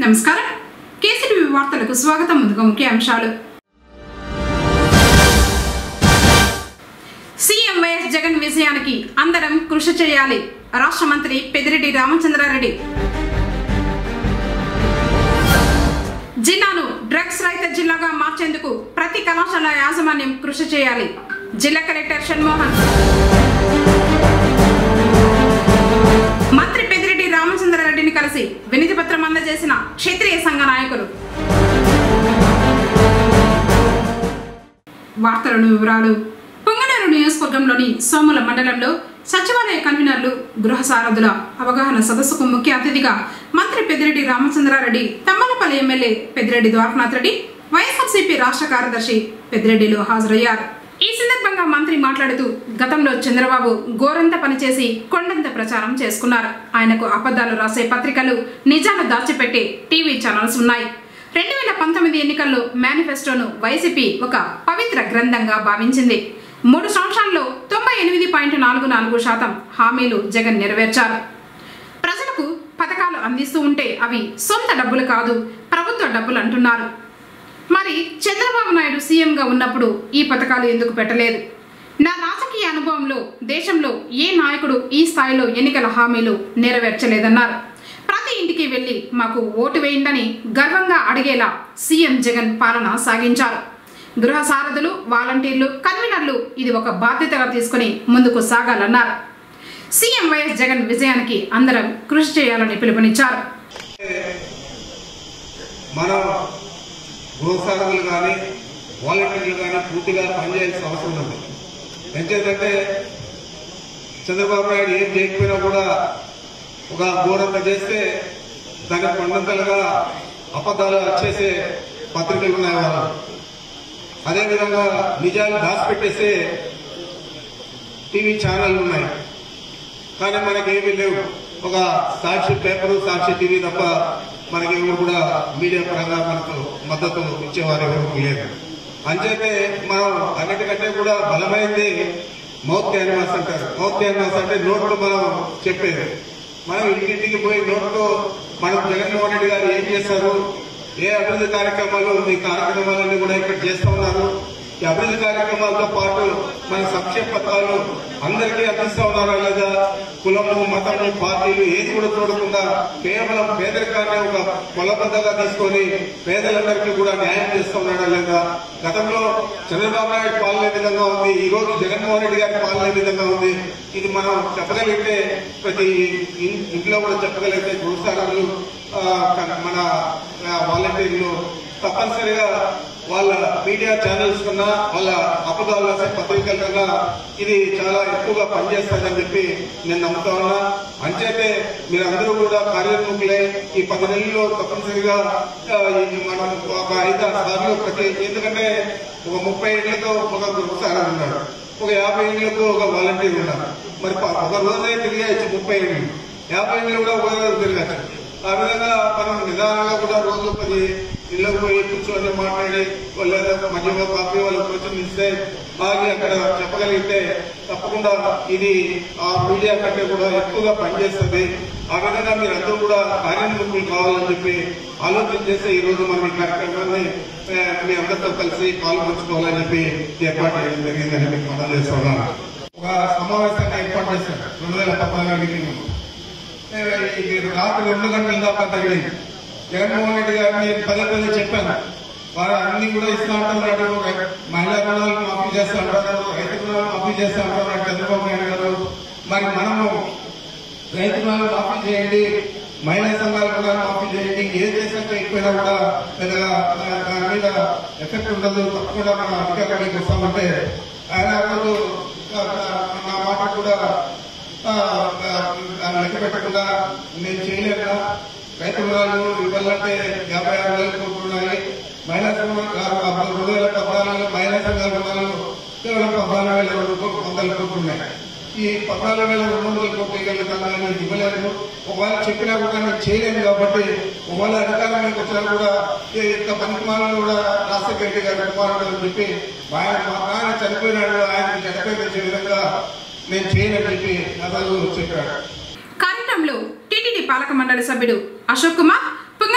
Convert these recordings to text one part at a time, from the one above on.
నమస్కారం కేసీటీవీ వార్తలకు స్వాగతం ముందుగా ముఖ్య అంశాలు సీఎం వైఎస్ జగన్ విజయానికి అందరం కృషి చేయాలి రాష్ట్ర మంత్రి పెద్దిరెడ్డి రామచంద్రారెడ్డి జిల్లాను డ్రగ్స్ రహిత జిల్లాగా మార్చేందుకు ప్రతి కళాశాల యాజమాన్యం కృషి చేయాలి జిల్లా కలెక్టర్ షణ్మోహన్ మంత్రి పెద్దిరెడ్డి రామచంద్రారెడ్డిని కలిసి వినతి పత్రం అందజేసిన క్షత్రియ సంఘ నాయకులు వార్తలను వివరాలు పొంగనూరు నియోజకవర్గంలోని సోముల మండలంలో సచివాలయ కన్వీనర్లు గృహ సారథుల అవగాహన సదస్సుకు ముఖ్య అతిథిగా మంత్రి పెద్దిరెడ్డి రామచంద్రారెడ్డి తమ్మలపల్లి ఎమ్మెల్యే పెద్దిరెడ్డి ద్వారకనాథ్ రెడ్డి వైఎస్ఆర్సీపీ రాష్ట్ర కార్యదర్శి పెద్దిరెడ్డిలు హాజరయ్యారు ఈ సందర్భంగా మంత్రి మాట్లాడుతూ గతంలో చంద్రబాబు గోరంత పనిచేసి కొండంత ప్రచారం చేసుకున్నారు ఆయనకు అబద్ధాలు రాసే పత్రికలు నిజాలు దాచిపెట్టే టీవీ ఛానల్స్ ఉన్నాయి రెండు వేల పంతొమ్మిది ఎన్నికల్లో మేనిఫెస్టోను వైసీపీ ఒక పవిత్ర గ్రంథంగా భావించింది మూడు సంవత్సరాల్లో తొంభై ఎనిమిది పాయింట్ నాలుగు నాలుగు శాతం హామీలు జగన్ నెరవేర్చారు ప్రజలకు పథకాలు అందిస్తూ ఉంటే అవి సొంత డబ్బులు కాదు ప్రభుత్వ డబ్బులు అంటున్నారు మరి చంద్రబాబు నాయుడు సీఎంగా ఉన్నప్పుడు ఈ పథకాలు ఎందుకు పెట్టలేదు నా రాజకీయ అనుభవంలో దేశంలో ఏ నాయకుడు ఈ స్థాయిలో ఎన్నికల హామీలు నెరవేర్చలేదన్నారు ప్రతి ఇంటికి వెళ్లి మాకు ఓటు వేయండని గర్వంగా అడిగేలా సీఎం జగన్ పాలన సాగించారు గృహ సారథులు వాలంటీర్లు కన్వీనర్లు ఇది ఒక బాధ్యతగా తీసుకుని ముందుకు సాగాలన్నారు సీఎం వైఎస్ జగన్ విజయానికి అందరం కృషి చేయాలని పిలుపునిచ్చారు మన గృహసారథులు కానీ వాలంటీర్లు కానీ పూర్తిగా పనిచేయాల్సిన అవసరం ఉంది ఎంచేతంటే చంద్రబాబు నాయుడు ఏం చేయకపోయినా కూడా ఒక ఘోరంగా చేస్తే దాన్ని కొండంతలుగా అబద్ధాలు వచ్చేసే పత్రికలు ఉన్నాయి వాళ్ళు అదేవిధంగా నిజాలు దాచిపెట్టేసే టీవీ ఛానళ్ళు ఉన్నాయి కానీ మనకేమీ లేవు ఒక సాక్షి పేపరు సాక్షి టీవీ తప్ప మనకి ఎవరు కూడా మీడియా పరంగా మనకు మద్దతు ఇచ్చేవారు ఎవరు లేరు అంచేతే మనం అన్నిటికంటే కూడా బలమైంది మౌత్ క్యాన్వాస్ అంటారు మౌత్ క్యాన్వాస్ అంటే నోట్లో మనం చెప్పేది మనం ఇంటింటికి పోయి నోట్లో మనం జగన్మోహన్ రెడ్డి గారు ఏం చేస్తారు ఏ అభివృద్ధి కార్యక్రమాలు ఈ కార్యక్రమాలన్నీ కూడా ఇక్కడ చేస్తా ఉన్నారు ఈ అభివృద్ధి కార్యక్రమాలతో పాటు మన సంక్షేమ పథకాలు అందరికీ అందిస్తా ఉన్నారా లేదా కులము మతము పార్టీలు ఏది కూడా చూడకుండా కేవలం పేదరికాన్ని ఒక కొలబద్దగా తీసుకొని పేదలందరికీ కూడా న్యాయం చేస్తూ ఉన్నాడా లేదా గతంలో చంద్రబాబు నాయుడు పాలన ఏ విధంగా ఉంది ఈ రోజు జగన్మోహన్ రెడ్డి గారి పాలన ఏ విధంగా ఉంది ఇది మనం చెప్పగలిగితే ప్రతి ఇన్- ఇంట్లో కూడా చెప్పగలిగితే గృహస్థానాలు మన ఆ, వాలంటీర్లు తప్పనిసరిగా వాళ్ళ మీడియా ఛానల్స్ కన్నా వాళ్ళ అబద్ధాలు రాసే పత్రికల కన్నా ఇది చాలా ఎక్కువగా పనిచేస్తుందని చెప్పి నేను నమ్ముతా ఉన్నా అంచేతే మీరందరూ కూడా కార్యోన్ముఖులే ఈ పది నెలల్లో తప్పనిసరిగా ఆ, ఈ మనం ఒక ఐదు ఆరు సార్లు ప్రతి ఎందుకంటే ఒక ముప్పై ఏళ్లతో ఒక గృహసారా ఉన్నాడు ఒక యాభై ఏళ్లకు ఒక వాలంటీర్ ఉన్నారు మరి ప- ఒక రోజే తిరిగేయచ్చు ముప్పై ఏళ్ళు యాభై ఏళ్ళు కూడా ఒక రోజు తిరగచ్చు ఆ విధంగా మనం నిదానంగా కూడా రోజు పది ఇళ్ళకు పోయి కూర్చొని మాట్లాడి లేదా మధ్యలో కాఫీ వాళ్ళకి కొంచెం ఇస్తే బాగా అక్కడ చెప్పగలిగితే తప్పకుండా ఇది ఆ మీడియా కంటే కూడా ఎక్కువగా పనిచేస్తుంది ఆ విధంగా మీరందరూ కూడా కార్యోన్ముఖులు కావాలని చెప్పి ఆలోచన చేస్తే ఈ రోజు మనం ఈ కార్యక్రమాన్ని ఆ, మీ అందరితో కలిసి పాల్పంచుకోవాలని చెప్పి ఏర్పాటు చేయడం జరిగిందని మీకు మనం చేస్తున్నాను ఒక సమావేశాన్ని ఏర్పాటు చేశారు రెండు వేల పద్నాలుగు మీటింగ్ ఇది రాత్రి రెండు గంటల దాకా తగిలింది జగన్మోహన్ రెడ్డి గారిని పదే పదే చెప్పాను వారు అన్ని కూడా ఇస్తా అంటున్నాడు మహిళా రుణాలు మాఫీ చేస్తా అంటున్నారు రైతు రుణాలు మాఫీ చేస్తా అంటున్నారు చంద్రబాబు నాయుడు గారు మరి మనము రైతు రుణాలు మాఫీ చేయండి మహిళా సంఘాల రుణాలు మాఫీ చేయండి ఏ దేశం చేయకపోయినా కూడా పెద్దగా దా- దాని మీద ఎఫెక్ట్ ఉండదు తప్పకుండా మన అధికారులకు వస్తామంటే ఆయన ఆ రోజు ఆ, నా మాట కూడా ఆ, ఆ, లెక్క పెట్టకుండా నేను చేయలేను రైతు రుణాలు ఇవ్వాలంటే యాభై ఆరు వేల కోట్లు ఉన్నాయి మహిళా సంఘం ఆ, రెండు వేల పద్నాలుగు మహిళా సంఘాల రుణాలు కేవలం పద్నాలుగు వేల రెండు కోట్లు వందల కోట్లు ఉన్నాయి ఈ పద్నాలుగు వేల రెండు వందల కోట్లు ఇవ్వగలుగుతాను నేను ఇవ్వలేను ఒకవేళ చెప్పినా కూడా నేను చేయలేను కాబట్టి ఒకవేళ అధికారంలోకి వచ్చినా కూడా ఈ ఇంత పనికిమాలను కూడా రాజశేఖర రెడ్డి గారు కుమారుడు అని చెప్పి ఆయన మా ఆయన చనిపోయినాడు ఆయన చనిపోయి తెచ్చే విధంగా నేను చేయనని చెప్పి అతను చెప్పాడు కార్యక్రమంలో టీటీడీ పాలక మండలి సభ్యుడు అశోక్ కుమార్ పుంగన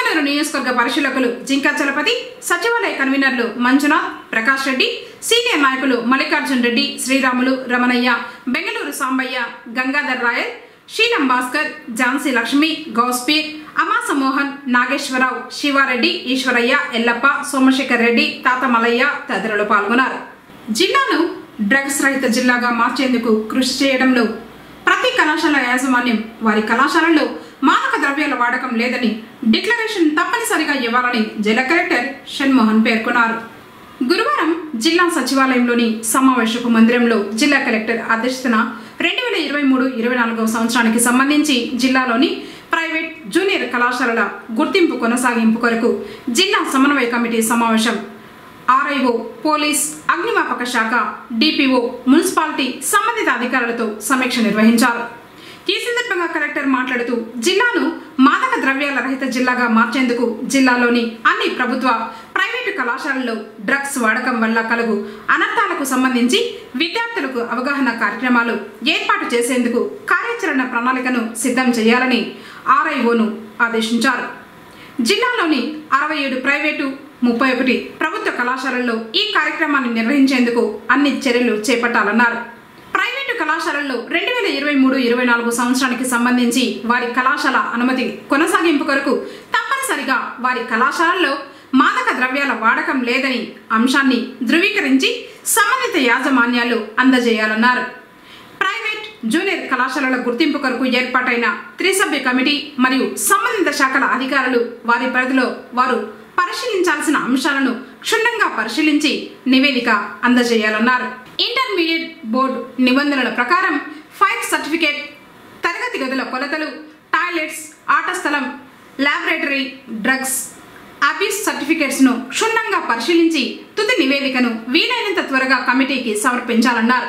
పొంగనూరు నియోజకవర్గ పరిశీలకులు జింకా చలపతి సచివాలయ కన్వీనర్లు మంజునాథ్ ప్రకాష్ రెడ్డి సీనియర్ నాయకులు మల్లికార్జున్ రెడ్డి శ్రీరాములు రమణయ్య బెంగళూరు సాంబయ్య గంగాధర్ రాయల్ శీలం భాస్కర్ ఝాన్సీ లక్ష్మి గౌస్పీర్ అమాస మోహన్ నాగేశ్వరరావు శివారెడ్డి ఈశ్వరయ్య ఎల్లప్ప సోమశేఖర్ రెడ్డి తాత మలయ్య తదితరులు పాల్గొన్నారు జిల్లాను డ్రగ్స్ రహిత జిల్లాగా మార్చేందుకు కృషి చేయడంలో ప్రతి కళాశాల యాజమాన్యం వారి కళాశాలలో మాదక ద్రవ్యాల వాడకం లేదని డిక్లరేషన్ తప్పనిసరిగా ఇవ్వాలని జిల్లా కలెక్టర్ షణ్మోహన్ పేర్కొన్నారు గురువారం జిల్లా సచివాలయంలోని సమావేశపు మందిరంలో జిల్లా కలెక్టర్ అధ్యక్షతన రెండు వేల ఇరవై మూడు ఇరవై నాలుగవ సంవత్సరానికి సంబంధించి జిల్లాలోని ప్రైవేట్ జూనియర్ కళాశాలల గుర్తింపు కొనసాగింపు కొరకు జిల్లా సమన్వయ కమిటీ సమావేశం ఆర్ఐఓ పోలీస్ అగ్నిమాపక శాఖ డిపిఓ మున్సిపాలిటీ సంబంధిత అధికారులతో సమీక్ష నిర్వహించారు ఈ సందర్భంగా కలెక్టర్ మాట్లాడుతూ జిల్లాను మాదక ద్రవ్యాల రహిత జిల్లాగా మార్చేందుకు జిల్లాలోని అన్ని ప్రభుత్వ ప్రైవేటు కళాశాలల్లో డ్రగ్స్ వాడకం వల్ల కలుగు అనర్థాలకు సంబంధించి విద్యార్థులకు అవగాహన కార్యక్రమాలు ఏర్పాటు చేసేందుకు కార్యాచరణ ప్రణాళికను సిద్ధం చేయాలని ఆర్ఐఓను ఆదేశించారు జిల్లాలోని అరవై ఏడు ప్రైవేటు ముప్పై ఒకటి ప్రభుత్వ కళాశాలల్లో ఈ కార్యక్రమాన్ని నిర్వహించేందుకు అన్ని చర్యలు చేపట్టాలన్నారు ప్రైవేటు కళాశాలల్లో రెండు వేల ఇరవై మూడు ఇరవై నాలుగు సంవత్సరానికి సంబంధించి వారి కళాశాల అనుమతి కొనసాగింపు కొరకు తప్పనిసరిగా వారి కళాశాలల్లో మాదక ద్రవ్యాల వాడకం లేదని అంశాన్ని ధృవీకరించి సంబంధిత యాజమాన్యాలు అందజేయాలన్నారు ప్రైవేట్ జూనియర్ కళాశాలల గుర్తింపు కొరకు ఏర్పాటైన త్రిసభ్య కమిటీ మరియు సంబంధిత శాఖల అధికారులు వారి పరిధిలో వారు పరిశీలించాల్సిన అంశాలను క్షుణ్ణంగా పరిశీలించి నివేదిక అందజేయాలన్నారు ఇంటర్మీడియట్ బోర్డు నిబంధనల ప్రకారం ఫైర్ సర్టిఫికేట్ తరగతి గదుల కొలతలు టాయిలెట్స్ ఆట స్థలం ల్యాబొరేటరీ డ్రగ్స్ అబ్యూస్ సర్టిఫికేట్స్ ను క్షుణ్ణంగా పరిశీలించి తుది నివేదికను వీలైనంత త్వరగా కమిటీకి సమర్పించాలన్నారు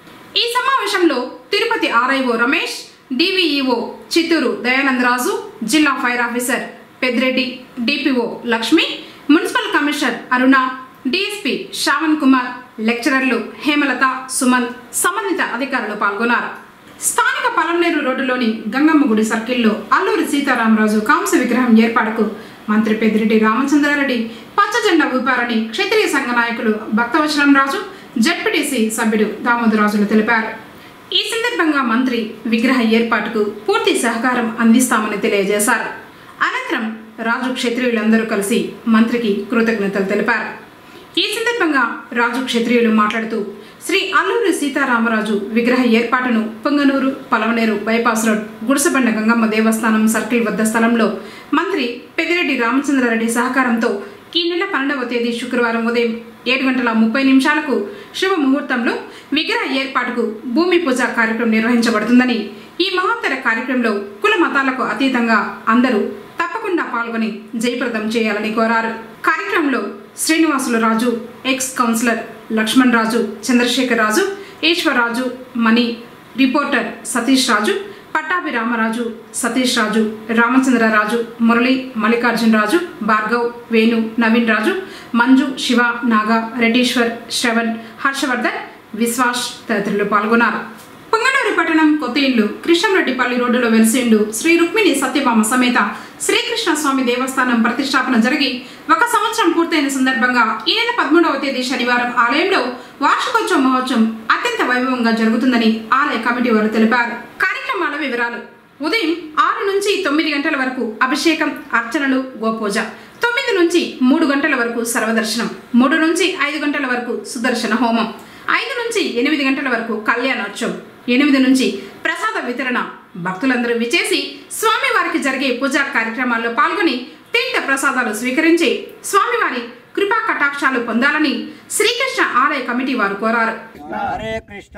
ఈ సమావేశంలో తిరుపతి ఆర్ఐఓ రమేష్ డివిఈఓ చిత్తూరు దయానందరాజు జిల్లా fire officer Peddireddy DPO Lakshmi municipal commissioner Aruna DSP Sravan Kumar లెక్చరర్లు హేమలత సుమన్ సంబంధిత అధికారులు పాల్గొన్నారు స్థానిక పలంనేరు రోడ్డులోని గంగమ్మ గుడి సర్కిల్లో అల్లూరి సీతారామరాజు కాంస్య విగ్రహం ఏర్పాటుకు మంత్రి పెద్దిరెడ్డి రామచంద్రారెడ్డి పచ్చజెండా ఊపారని క్షత్రియ సంఘ నాయకులు భక్తవచనం రాజు జడ్పీటీసీ సభ్యుడు దామోదరాజులు తెలిపారు ఈ సందర్భంగా మంత్రి విగ్రహ ఏర్పాటుకు పూర్తి సహకారం అందిస్తామని తెలియజేశారు అనంతరం రాజు క్షత్రియులందరూ కలిసి మంత్రికి కృతజ్ఞతలు తెలిపారు ఈ సందర్భంగా రాజు క్షత్రియులు మాట్లాడుతూ శ్రీ అల్లూరి సీతారామరాజు విగ్రహ ఏర్పాటును పొంగనూరు పలవనేరు బైపాస్ రోడ్ గుడిసెబండ గంగమ్మ దేవస్థానం సర్కిల్ వద్ద స్థలంలో మంత్రి పెద్దిరెడ్డి రామచంద్రారెడ్డి సహకారంతో ఈ నెల పన్నెండవ తేదీ శుక్రవారం ఉదయం ఏడు గంటల ముప్పై నిమిషాలకు శుభ ముహూర్తంలో విగ్రహ ఏర్పాటుకు భూమి పూజ కార్యక్రమం నిర్వహించబడుతుందని ఈ మహోత్తర కార్యక్రమంలో కుల మతాలకు అతీతంగా అందరూ తప్పకుండా పాల్గొని జయప్రదం చేయాలని కోరారు కార్యక్రమంలో Srinivasulu Raju ex councillor Lakshman Raju Chandrasekhar Raju Eswar Raju Mani reporter Satish Raju Pattabhi Ramaraju Satish Raju Ramachandraraju Murali Mallikarjun Raju Bhargav Venu Naveen Raju Manju Siva Naga Reddeeswar Sravan Harshavardhan Viswas తదితరులు పాల్గొన్నారు పొంగనూరు పట్టణం కొత్త ఇల్లు కృష్ణంరెడ్డిపల్లి రోడ్డులో వెలిసిండు శ్రీ రుక్మిణి సత్యభామ సమేత శ్రీకృష్ణ స్వామి దేవస్థానం ప్రతిష్టాపన జరిగి ఒక సంవత్సరం పూర్తయిన సందర్భంగా ఈ నెల పదమూడవ తేదీ శనివారం ఆలయంలో వార్షికోత్సవ మహోత్సవం అత్యంత వైభవంగా జరుగుతుందని ఆలయ కమిటీ వారు తెలిపారు కార్యక్రమాల వివరాలు ఉదయం ఆరు నుంచి తొమ్మిది గంటల వరకు అభిషేకం అర్చనలు గోపూజ తొమ్మిది నుంచి మూడు గంటల వరకు సర్వదర్శనం మూడు నుంచి ఐదు గంటల వరకు సుదర్శన హోమం ఐదు నుంచి ఎనిమిది గంటల వరకు కళ్యాణోత్సవం ఎనిమిది నుంచి ప్రసాద వితరణ భక్తులందరూ విచేసి స్వామివారికి జరిగే పూజా కార్యక్రమాల్లో పాల్గొని తీర్థ ప్రసాదాలు స్వీకరించి స్వామివారి కృపా కటాక్షాలు పొందాలని శ్రీకృష్ణ ఆలయ కమిటీ వారు కోరారు హరే కృష్ణ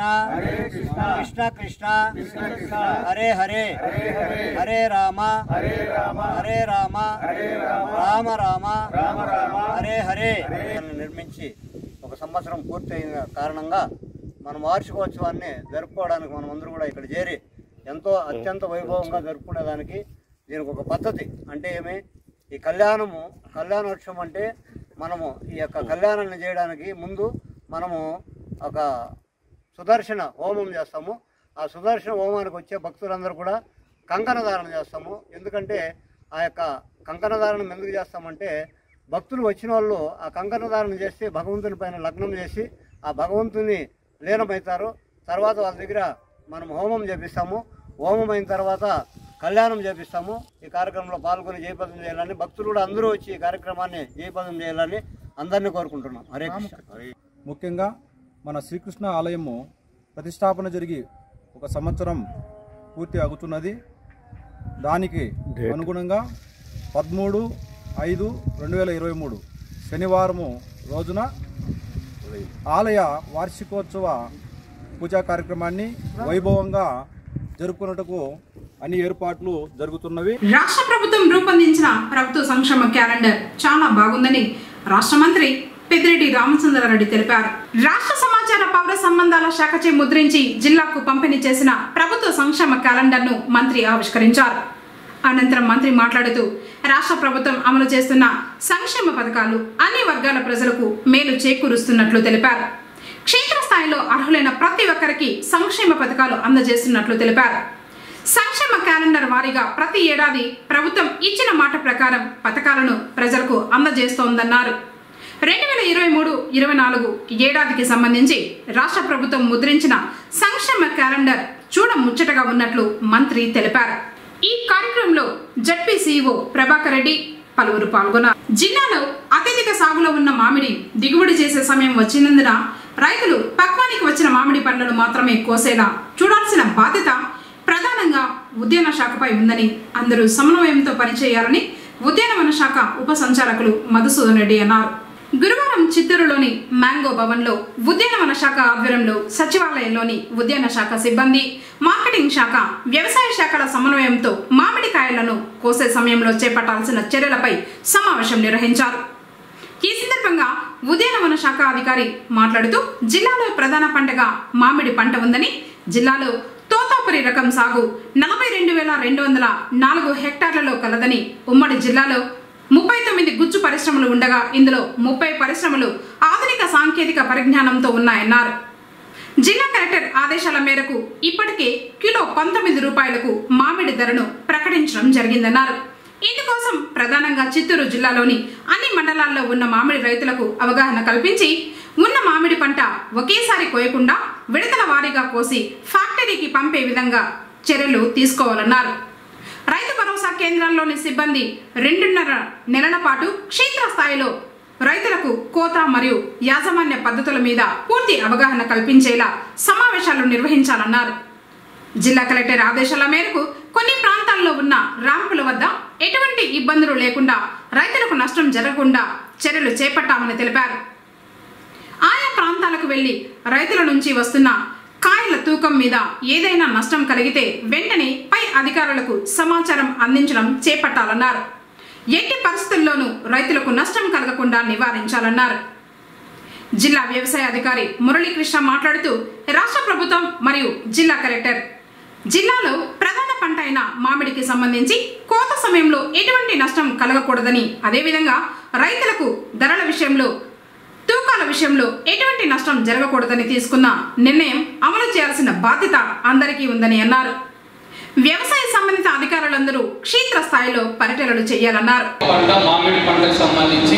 కృష్ణ కృష్ణ హరే హరే హరే రామ హరే రామ రామ రామ హరే హరే దాన్ని నిర్మించి ఒక సంవత్సరం పూర్తయిన కారణంగా మన వార్షికోత్సవాన్ని జరుపుకోవడానికి మనం అందరూ కూడా ఇక్కడ చేరి ఎంతో అత్యంత వైభవంగా జరుపుకునేదానికి దీనికి ఒక పద్ధతి అంటే ఏమి ఈ కళ్యాణము కళ్యాణోత్సవం అంటే మనము ఈ యొక్క కళ్యాణాన్ని చేయడానికి ముందు మనము ఒక సుదర్శన హోమం చేస్తాము ఆ సుదర్శన హోమానికి వచ్చే భక్తులందరూ కూడా కంకణ ధారణ చేస్తాము ఎందుకంటే ఆ యొక్క కంకణధారణ ఎందుకు చేస్తామంటే భక్తులు వచ్చిన వాళ్ళు ఆ కంకణధారణ చేసి భగవంతుని పైన లగ్నం చేసి ఆ భగవంతుని లీనమవుతారు తర్వాత వాళ్ళ దగ్గర మనం హోమం చేపిస్తాము హోమం అయిన తర్వాత కళ్యాణం చేపిస్తాము ఈ కార్యక్రమంలో పాల్గొని జయపదం చేయాలని భక్తులు కూడా అందరూ వచ్చి ఈ కార్యక్రమాన్ని జయపదం చేయాలని అందరినీ కోరుకుంటున్నాం హరే కృష్ణ హరే ముఖ్యంగా మన శ్రీకృష్ణ ఆలయము ప్రతిష్టాపన జరిగి ఒక సంవత్సరం పూర్తి అవుతున్నది దానికి అనుగుణంగా పదమూడు ఐదు రెండు వేల ఇరవై మూడు శనివారము రోజున ఆలయ వార్షికోత్సవ పూజా కార్యక్రమాన్ని వైభవంగా జరుపుకున్నట్టుకు అన్ని ఏర్పాట్లు జరుగుతున్నవి రాష్ట్ర ప్రభుత్వం రూపొందించిన ప్రభుత్వ సంక్షేమ క్యాలెండర్ చాలా బాగుందని రాష్ట్ర మంత్రి పెద్దిరెడ్డి రామచంద్రారెడ్డి తెలిపారు రాష్ట్ర సమాచార పౌర సంబంధాల శాఖచే ముద్రించి జిల్లాకు పంపిణీ చేసిన ప్రభుత్వ సంక్షేమ క్యాలెండర్ ను మంత్రి ఆవిష్కరించారు అనంతరం మంత్రి మాట్లాడుతూ రాష్ట్ర ప్రభుత్వం అమలు చేస్తున్న సంక్షేమ పథకాలు అన్ని వర్గాల ప్రజలకు మేలు చేకూరుస్తున్నట్లు తెలిపారు క్షేత్రస్థాయిలో అర్హులైన ప్రతి ఒక్కరికి సంక్షేమ పథకాలు అందజేస్తున్నట్లు తెలిపారు సంక్షేమ క్యాలెండర్ వారీగా ప్రతి ఏడాది ప్రభుత్వం ఇచ్చిన మాట ప్రకారం పథకాలను ప్రజలకు అందజేస్తోందన్నారు రెండు వేల ఇరవై మూడు ఇరవై నాలుగు ఏడాదికి సంబంధించి రాష్ట్ర ప్రభుత్వం ముద్రించిన సంక్షేమ క్యాలెండర్ చూడ ముచ్చటగా ఉన్నట్లు మంత్రి తెలిపారు ఈ కార్యక్రమంలో జడ్పీ సీఈఓ ప్రభాకర్ రెడ్డి పలువురు పాల్గొన్నారు జిల్లాలో అత్యధిక సాగులో ఉన్న మామిడి దిగుబడి చేసే సమయం వచ్చినందున రైతులు పక్వానికి వచ్చిన మామిడి పండ్లను మాత్రమే కోసేలా చూడాల్సిన బాధ్యత ప్రధానంగా ఉద్యాన శాఖపై ఉందని అందరూ సమన్వయంతో పనిచేయాలని ఉద్యానవన శాఖ ఉప సంచాలకులు మధుసూదన్ రెడ్డి అన్నారు గురువారం చిత్తూరులోని మ్యాంగో భవన్లో ఉద్యానవన శాఖ ఆధ్వర్యంలో సచివాలయంలోని ఉద్యాన శాఖ సిబ్బంది మార్కెటింగ్ శాఖ వ్యవసాయ శాఖల సమన్వయంతో మామిడికాయలను కోసే సమయంలో చేపట్టాల్సిన చర్యలపై సమావేశం నిర్వహించారు ఈ సందర్భంగా ఉద్యానవన శాఖ అధికారి మాట్లాడుతూ జిల్లాలో ప్రధాన పంటగా మామిడి పంట ఉందని జిల్లాలో తోతాపురి రకం సాగు నలభై రెండు వేల రెండు వందల నాలుగు హెక్టార్లలో కలదని ఉమ్మడి జిల్లాలో ముప్పై తొమ్మిది గుజ్జు పరిశ్రమలు ఉండగా ఇందులో ముప్పై పరిశ్రమలు ఆధునిక సాంకేతిక పరిజ్ఞానంతో ఉన్నాయన్నారు జిల్లా కలెక్టర్ ఆదేశాల మేరకు ఇప్పటికే కిలో పంతొమ్మిది రూపాయలకు మామిడి ధరను ప్రకటించడం జరిగిందన్నారు ఇందుకోసం ప్రధానంగా చిత్తూరు జిల్లాలోని అన్ని మండలాల్లో ఉన్న మామిడి రైతులకు అవగాహన కల్పించి ఉన్న మామిడి పంట ఒకేసారి కోయకుండా విడతల వారీగా కోసి ఫ్యాక్టరీకి పంపే విధంగా చర్యలు తీసుకోవాలన్నారు రైతు భరోసా కేంద్రాల్లోని సిబ్బంది రెండున్నర నెలల పాటు క్షేత్రస్థాయిలో రైతులకు కోత మరియు యాజమాన్య పద్ధతుల మీద పూర్తి అవగాహన కల్పించేలా సమావేశాలు నిర్వహించాలన్నారు జిల్లా కలెక్టర్ ఆదేశాల మేరకు కొన్ని ప్రాంతాల్లో ఉన్న ర్యాంపుల వద్ద ఎటువంటి ఇబ్బందులు లేకుండా రైతులకు నష్టం జరగకుండా చర్యలు చేపట్టామని తెలిపారు ఆయా ప్రాంతాలకు వెళ్లి రైతుల నుంచి వస్తున్న కాయల తూకం మీద ఏదైనా నష్టం కలిగితే వెంటనే పై అధికారులకు సమాచారం అందించడం చేపట్టాలన్నారు ఎట్టి పరిస్థితుల్లోనూ రైతులకు నష్టం కలగకుండా నివారించాలన్నారు జిల్లా వ్యవసాయ అధికారి మురళీకృష్ణ మాట్లాడుతూ రాష్ట్ర ప్రభుత్వం మరియు జిల్లా కలెక్టర్ జిల్లాలో ప్రధాన పంట అయిన మామిడికి సంబంధించి కోత సమయంలో ఎటువంటి నష్టం కలగకూడదని అదేవిధంగా రైతులకు ధరల విషయంలో తూకాల విషయంలో ఎటువంటి నష్టం జరగకూడదని తీసుకున్న నిర్ణయం అమలు చేయాల్సిన బాధ్యత అందరికీ ఉందని అన్నారు వ్యవసాయ సంబంధిత అధికారులందరూ క్షేత్ర స్థాయిలో పర్యటనలు చేయాలన్నారు పంట మామిడి పంటకు సంబంధించి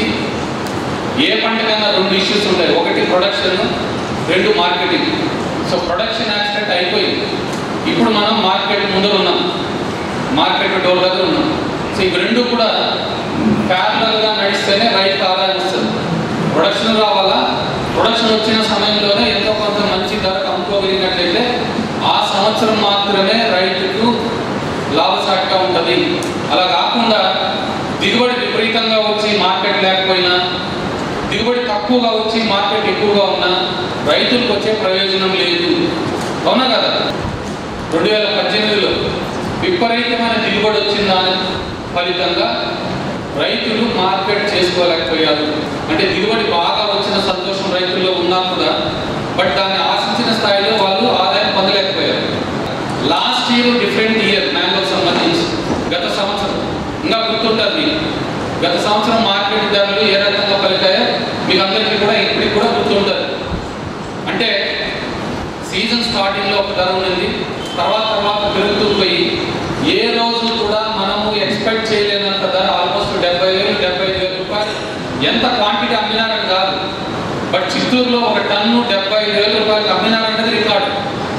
ఏ పంటకైనా రెండు ఇష్యూస్ ఉంటాయి ఒకటి ప్రొడక్షన్ రెండు మార్కెటింగ్ సో ప్రొడక్షన్ యాక్సిడెంట్ అయిపోయింది ఇప్పుడు మనం మార్కెట్ ముందర ఉన్నాం మార్కెట్ డోర్ దగ్గర ఉన్నాం సో ఇవి రెండు కూడా ప్యారలల్గా నడిస్తేనే రైతు ఆదాయం వస్తుంది ప్రొడక్షన్ రావాలా ప్రొడక్షన్ వచ్చిన సమయంలోనే ఎంతో కొంత మంచి ధరకు అమ్ముకోగలిగినట్లయితే ఆ సంవత్సరం మాత్రమే రైతుకు లాభసాటిగా ఉంటుంది అలా కాకుండా దిగుబడి విపరీతంగా వచ్చి మార్కెట్ లేకపోయినా దిగుబడి తక్కువగా వచ్చి మార్కెట్ ఎక్కువగా ఉన్నా రైతులకు వచ్చే ప్రయోజనం లేదు అవునా కదా రెండు వేల పద్దెనిమిదిలో విపరీతమైన దిగుబడి వచ్చిన దాని ఫలితంగా రైతులు మార్కెట్ చేసుకోలేకపోయారు అంటే దిగుబడి బాగా వచ్చిన సంతోషం రైతుల్లో ఉన్నా కూడా బట్ దాన్ని ఆశించిన స్థాయిలో వాళ్ళు ఆదాయం పొందలేకపోయారు లాస్ట్ ఇయర్ డిఫరెంట్ ఇయర్ మ్యాంగోకి సంబంధించి గత సంవత్సరం ఇంకా గుర్తుంటుంది మీకు గత సంవత్సరం మార్కెట్ ధరలు ఏ రకంగా పలికాయో మీకు అందరికీ కూడా ఇప్పటికి కూడా గుర్తుంటుంది అంటే సీజన్ స్టార్టింగ్లో ఒక ధర ఉన్నది తర్వాత తర్వాత పెరుగుతూ పోయి ఏ రోజు కూడా మనము ఎక్స్పెక్ట్ చేయలేనంత ఎంత క్వాంటిటీ అమ్మినారని కాదు బట్ చిత్తూరులో ఒక టన్ను డెబ్బై ఐదు వేల రూపాయలకు అమ్మినారన్నది రికార్డు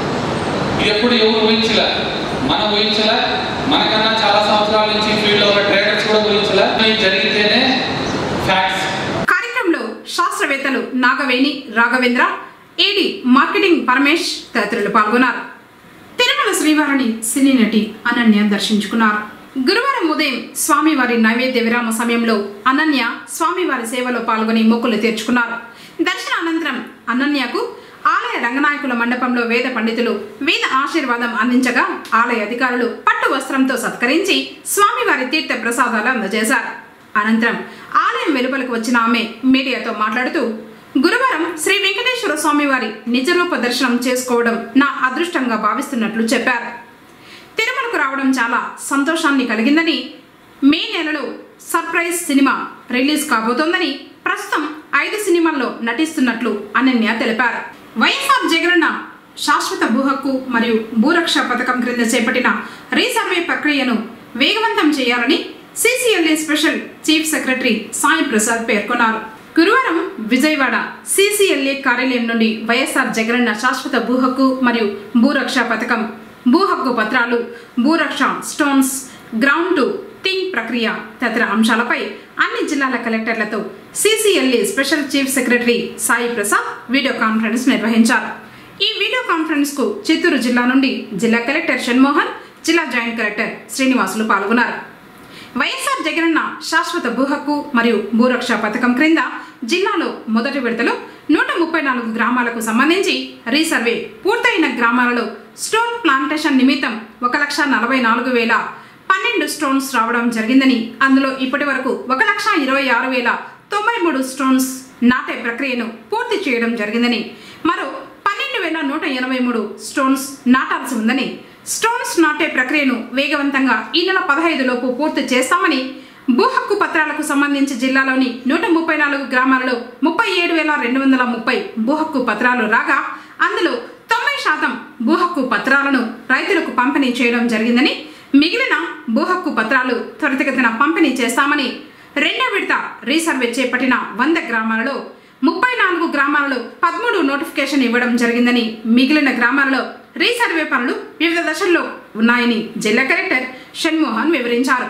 ఇది ఎప్పుడు ఎవరు ఊహించలే మనం ఊహించలే మనకన్నా చాలా సంవత్సరాల నుంచి ఫీల్డ్లో ఉన్న ట్రేడర్స్ కూడా ఊహించలే ఇది జరిగితేనే ఫ్యాక్ట్స్ కార్యక్రమంలో శాస్త్రవేత్తలు నాగవేణి రాఘవేంద్ర ఏడి మార్కెటింగ్ పరమేష్ తదితరులు పాల్గొన్నారు తిరుమల శ్రీవారిని సినీ నటి అనన్య దర్శించుకున్నారు గురువారం ఉదయం స్వామివారి నైవేద్య విరామ సమయంలో అనన్య స్వామివారి సేవలో పాల్గొని మొక్కులు తీర్చుకున్నారు దర్శన అనంతరం అనన్యకు ఆలయ రంగనాయకుల మండపంలో వేద పండితులు వేద ఆశీర్వాదం అందించగా ఆలయ అధికారులు పట్టు వస్త్రంతో సత్కరించి స్వామివారి తీర్థ ప్రసాదాలు అందజేశారు అనంతరం ఆలయం వెలుపలకు వచ్చిన ఆమె మీడియాతో మాట్లాడుతూ గురువారం శ్రీ వెంకటేశ్వర స్వామివారి నిజరూప దర్శనం చేసుకోవడం నా అదృష్టంగా భావిస్తున్నట్లు చెప్పారు తిరుమలకు రావడం చాలా సంతోషాన్ని కలిగిందని మే నెలలో సర్ప్రైజ్ సినిమా రిలీజ్ కాబోతోందని ప్రస్తుతం ఐదు సినిమాల్లో నటిస్తున్నట్లు అనన్య తెలిపారు వైఎస్ఆర్ జగనన్న శాశ్వత భూ హక్కు మరియు భూరక్ష పథకం క్రింద చేపట్టిన రీసర్వే ప్రక్రియను వేగవంతం చేయాలని CCLA special chief secretary Sai Prasad పేర్కొన్నారు గురువారం విజయవాడ సిసిఎల్ఏ కార్యాలయం నుండి వైఎస్ఆర్ జగనన్న శాశ్వత భూ హక్కు మరియు భూరక్ష పథకం భూ హక్కు పత్రాలు Bhuraksha stones ground truthing ప్రక్రియ తదితర అంశాలపై అన్ని జిల్లాల కలెక్టర్లతో CCLA special chief secretary Sai Prasad video conference నిర్వహించారు ఈ వీడియో కాన్ఫరెన్స్ కు చిత్తూరు జిల్లా నుండి జిల్లా కలెక్టర్ షణ్మోహన్ జిల్లా జాయింట్ కలెక్టర్ శ్రీనివాసులు పాల్గొన్నారు వైఎస్ఆర్ జగనన్న శాశ్వత భూ హక్కు మరియు భూరక్ష పథకం క్రింద జిల్లాలో మొదటి విడతలో నూట ముప్పై నాలుగు గ్రామాలకు సంబంధించి రీసర్వే పూర్తయిన గ్రామాలలో స్టోన్ ప్లాంటేషన్ నిమిత్తం ఒక లక్ష నలభై నాలుగు వేల పన్నెండు స్టోన్స్ రావడం జరిగిందని అందులో ఇప్పటి వరకు ఒక లక్ష ఇరవై ఆరు వేల తొంభై మూడు స్టోన్స్ నాటే ప్రక్రియను పూర్తి చేయడం జరిగిందని మరో పన్నెండు వేల నూట ఎనభై మూడు స్టోన్స్ నాటాల్సి ఉందని స్టోన్స్ నాటే ప్రక్రియను వేగవంతంగా ఈ నెల పదహైదు లోపు పూర్తి చేస్తామని భూ హక్కు పత్రాలకు సంబంధించి జిల్లాలోని నూట ముప్పై నాలుగు గ్రామాలలో ముప్పై ఏడు వేల రెండు వందల ముప్పై భూ హక్కు పత్రాలు రాగా అందులో తొంభై శాతం భూ హక్కు పత్రాలను రైతులకు పంపిణీ చేయడం జరిగిందని మిగిలిన భూ హక్కు పత్రాలు త్వరితగతిన పంపిణీ చేస్తామని రెండో విడత రీసర్వే చేపట్టిన వంద గ్రామాలలో ముప్పై నాలుగు గ్రామాలలో పదమూడు నోటిఫికేషన్ ఇవ్వడం జరిగిందని మిగిలిన గ్రామాలలో రీసర్వే పనులు వివిధ దశల్లో ఉన్నాయని జిల్లా కలెక్టర్ షణ్మోహన్ వివరించారు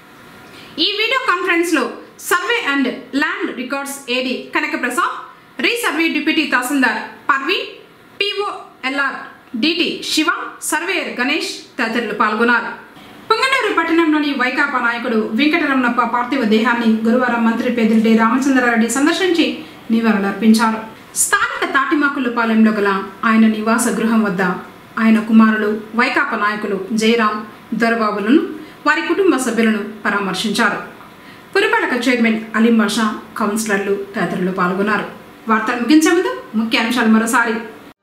ఈ వీడియో కాన్ఫరెన్స్ లో survey and land records AD Kanakaprasad resurvey deputy tahsildar Parvi POLR DT Siva surveyor Ganesh తదితరులు పాల్గొన్నారు పొంగనూరు పట్టణంలోని వైకాపా నాయకుడు వెంకటరమణప్ప పార్థివ దేహాన్ని గురువారం మంత్రి పెద్దిరెడ్డి రామచంద్రారెడ్డి సందర్శించి నివాళులర్పించారు స్థానిక తాటిమాకులపాలెంలో గల ఆయన నివాస గృహం వద్ద ఆయన కుమారులు వైకాపా నాయకులు జయరాం దొరబాబులను వారి కుటుంబ సభ్యులను పరామర్శించారు పురపాలక చైర్మన్ అలీం బాషా కౌన్సిలర్లు తదితరులు పాల్గొన్నారు వార్తలు ముగించే ముందు ముఖ్య అంశాలు మరోసారి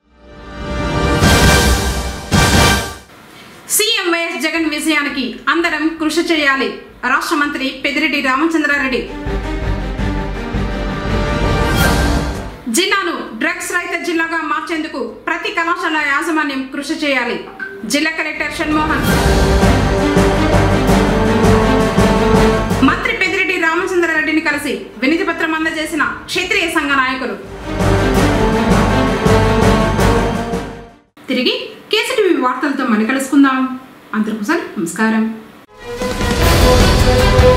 సీఎం వైఎస్ జగన్ విజయానికి అందరం కృషి చేయాలి రాష్ట్ర మంత్రి పెదిరెడ్డి రామచంద్రారెడ్డి జిల్లాను డ్రగ్స్ రహిత జిల్లాగా మార్చేందుకు ప్రతి కళాశాల యాజమాన్యం కృషి చేయాలి జిల్లా కలెక్టర్ షణ్మోహన్ మంత్రి పెదిరెడ్డి రామచంద్రారెడ్డిని కలిసి వినతి పత్రం అందజేసిన క్షత్రియ సంఘ నాయకులు తిరిగి కేసీటీవీ వార్తలతో మళ్ళీ కలుసుకుందాం అందరికీ నమస్కారం